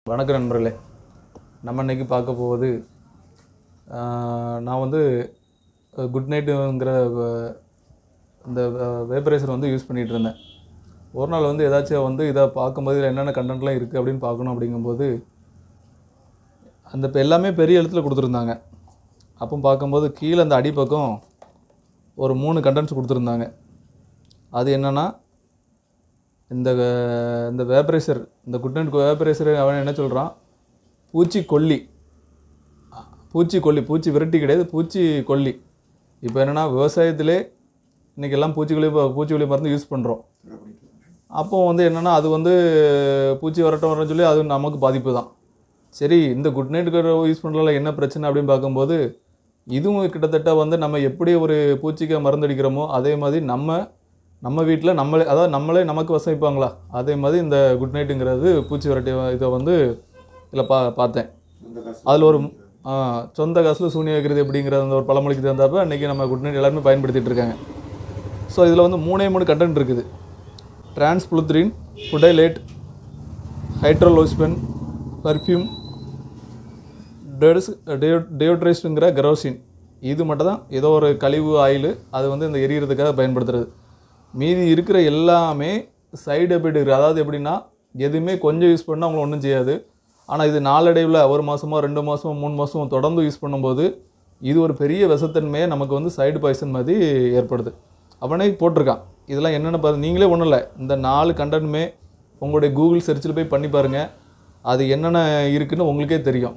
வணக்கம் நண்பர்களே நம்ம இன்னைக்கு பார்க்க போவது ஆஹ், நான் வந்து குட் நைட்டுங்கிற இந்த வேப்பரைசர் வந்து யூஸ் பண்ணிகிட்டு இருந்தேன் ஒரு நாள் வந்து ஏதாச்சும் வந்து இதை பார்க்கும்போது இதில் என்னென்ன கண்டென்ட்லாம் இருக்குது அப்படின்னு பார்க்கணும் அப்படிங்கும்போது அந்த இப்போ எல்லாமே பெரிய எழுத்துல கொடுத்துருந்தாங்க அப்போ பார்க்கும்போது கீழே அந்த அடிப்பக்கம் ஒரு மூணு கண்டென்ட்ஸ் கொடுத்துருந்தாங்க அது என்னென்னா இந்த வே- இந்த வேப்பரைசர் இந்த குட் நைட் வேப்பரைசர் அவன் என்ன சொல்கிறான் பூச்சி கொல்லி பூச்சி கொல்லி பூச்சி விரட்டி கிடையாது பூச்சி கொல்லி இப்போ என்னென்னா விவசாயத்திலே இன்றைக்கி எல்லாம் பூச்சிக்கொல்லி பூச்சிக்கொல்லி மருந்து யூஸ் பண்ணுறோம் அப்போ வந்து என்னென்னா அது வந்து பூச்சி வரட்டும் வரணும்னு சொல்லி அது நமக்கு பாதிப்பு தான் சரி இந்த குட் நைட்டுக்கு யூஸ் பண்ணுறதுல என்ன பிரச்சனை அப்படின்னு பார்க்கும்போது இதுவும் கிட்டத்தட்ட வந்து நம்ம எப்படி ஒரு பூச்சிக்கு மருந்து அடிக்கிறோமோ அதே மாதிரி நம்ம நம்ம வீட்டில் நம்மளே அதாவது நம்மளே நமக்கு வசமிப்பாங்களா அதே மாதிரி இந்த குட் நைட்டுங்கிறது பூச்சி விரட்டி இதை வந்து இதில் பா பார்த்தேன் அதில் ஒரு ஆ, சொந்த காசில் சூனியம் வைக்கிறது எப்படிங்கிற அந்த ஒரு பழமொழிக்கு தகுந்தாப்ப அன்றைக்கி நம்ம குட் நைட் எல்லாருமே பயன்படுத்திட்டு இருக்காங்க ஸோ இதில் வந்து மூணே மூணு கண்டென்ட் இருக்குது டிரான்ஸ்புளுத்ரின் புடைலேட் ஹைட்ரோலோஸ்பென் பர்ஃப்யூம் டெடஸ் டெயோட்ரைஸ்டுங்கிற கரோசின் இது மட்டும் தான் ஏதோ ஒரு கழிவு ஆயில் அது வந்து இந்த எரியறதுக்காக பயன்படுத்துறது மீதி இருக்கிற எல்லாமே சைடு எஃபெக்ட் இருக்குது அதாவது எப்படின்னா எதுவுமே கொஞ்சம் யூஸ் பண்ணால் அவங்கள ஒன்றும் செய்யாது ஆனால் இது நாளடைவில் ஒரு மாதமோ ரெண்டு மாதமோ மூணு மாதமோ தொடர்ந்து யூஸ் பண்ணும்போது இது ஒரு பெரிய விஷத்தன்மையை நமக்கு வந்து சைடு பாய்சன் மாதிரி ஏற்படுது அவனே போட்டிருக்கான் இதெல்லாம் என்னென்ன பாரு நீங்களே ஒன்றும் இல்லை இந்த நாலு கண்டென்ட்டுமே உங்களுடைய கூகுள் சர்ச்சில் போய் பண்ணி பாருங்கள் அது என்னென்ன இருக்குன்னு உங்களுக்கே தெரியும்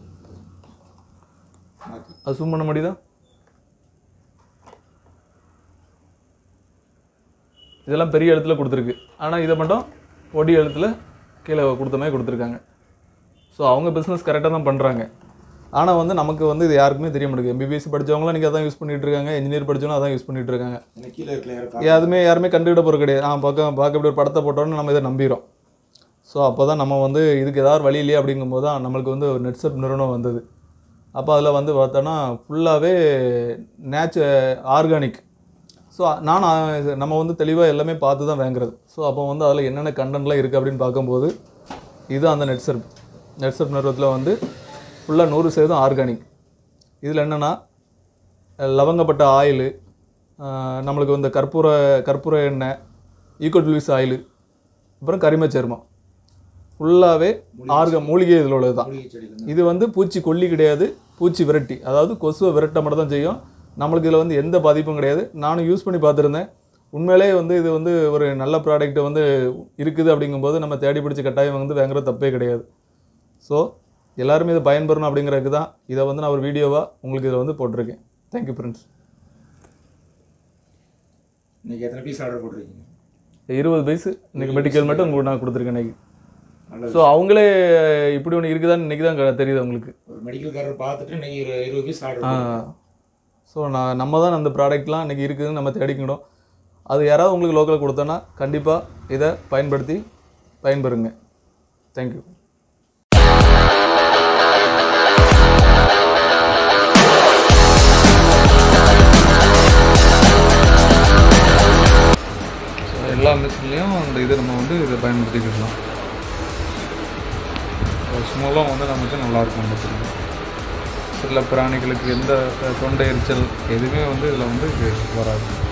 அது zoom பண்ண முடியுதா இதெல்லாம் பெரிய எழுத்துல கொடுத்துருக்கு ஆனால் இதை மட்டும் பொடி எழுத்துல கீழே கொடுத்த மாதிரி கொடுத்துருக்காங்க ஸோ அவங்க பிஸ்னஸ் கரெக்டாக தான் பண்ணுறாங்க ஆனால் வந்து நமக்கு வந்து இது யாருக்குமே தெரிய மாட்டேங்குது எம்பிபிஎஸ் படித்தவங்களும் இன்றைக்கி அதான் யூஸ் பண்ணிட்டு இருக்காங்க இன்ஜினியர் படித்தவங்களும் அதான் யூஸ் பண்ணிட்டு இருக்காங்க எனக்கு கீழே இருக்கல யாரும் யாருமே யாருமே கண்டுக்கிட போகிற கிடையாது ஆ பார்க்க பார்க்க இப்படி ஒரு படத்தை போட்டோன்னு நம்ம இதை நம்பிடுறோம் ஸோ அப்போ தான் நம்ம வந்து இதுக்கு ஏதாவது வழி இல்லையே அப்படிங்கும்போது தான் நம்மளுக்கு வந்து ஒரு நெட்செட் நிறுவனம் வந்தது அப்போ அதில் வந்து பார்த்தோன்னா ஃபுல்லாகவே நேச்ச ஆர்கானிக் ஸோ நான் நம்ம வந்து தெளிவாக எல்லாமே பார்த்து தான் வாங்குறது ஸோ அப்போ வந்து அதில் என்னென்ன கண்டென்ட்லாம் இருக்குது அப்படின்னு பார்க்கும்போது இது அந்த நெட்செட் நெட்செட் நிறுவனத்தில் வந்து ஃபுல்லாக நூறு சதவீதம் ஆர்கானிக் இதில் என்னென்னா லவங்கப்பட்ட ஆயிலு நம்மளுக்கு இந்த கற்பூர கற்பூர எண்ணெய் ஈக்கோட்லிஸ் ஆயிலு அப்புறம் கரிம சர்மம் ஃபுல்லாகவே ஆர்க மூலிகை இதில் உள்ளது தான் மூலிகை செடிகள் இது வந்து பூச்சி கொல்லி கிடையாது பூச்சி விரட்டி அதாவது கொசுவை விரட்ட மட்டும் தான் செய்யும் நம்மளுக்கு இதில் வந்து எந்த பாதிப்பும் கிடையாது நானும் யூஸ் பண்ணி பார்த்துருந்தேன் உண்மையிலே வந்து இது வந்து ஒரு நல்ல ப்ராடக்ட் வந்து இருக்குது அப்படிங்கும்போது நம்ம தேடி பிடிச்சி கட்டாயம் வந்து வாங்குறது தப்பே கிடையாது ஸோ எல்லாருமே இதை பயன்பெறணும் அப்படிங்கிறதுக்கு தான் இதை வந்து நான் ஒரு வீடியோவாக உங்களுக்கு இதில் வந்து போட்டிருக்கேன் தேங்க்யூ ஃப்ரெண்ட்ஸ் இன்னைக்கு எத்தனை பீஸ் ஆர்டர் போட்டிருக்கீங்க இருபது வயசு இன்னைக்கு மெடிக்கல் மட்டும் உங்களுக்கு நான் கொடுத்துருக்கேன் இன்னைக்கு நல்லது ஸோ அவங்களே இப்படி ஒன்று இருக்குதான்னு இன்னைக்கு தான் க- தெரியுது அவங்களுக்கு ஒரு மெடிக்கல்காரர் பார்த்துட்டு இன்னைக்கு இரு இருபது பீஸ் ஆர்டர் ஸோ நான் நம்ம தான் அந்த ப்ராடக்ட்லாம் இன்றைக்கி இருக்குதுன்னு நம்ம தேடிக்கணும் அது யாராவது உங்களுக்கு லோக்கலில் கொடுத்தோன்னா கண்டிப்பாக இதை பயன்படுத்தி பயன்பெறுங்க தேங்க்யூ ஸோ எல்லா மிஷின்லேயும் அந்த இதை நம்ம வந்து இதை பயன்படுத்திக்கலாம் ஸ்மெல்லும் வந்து நமக்கு நல்லாயிருக்கும் பார்த்துக்கோங்க சில பிராணிகளுக்கு எந்த தொண்டை எரிச்சல் எதுவுமே வந்து இதில் வந்து இது வராது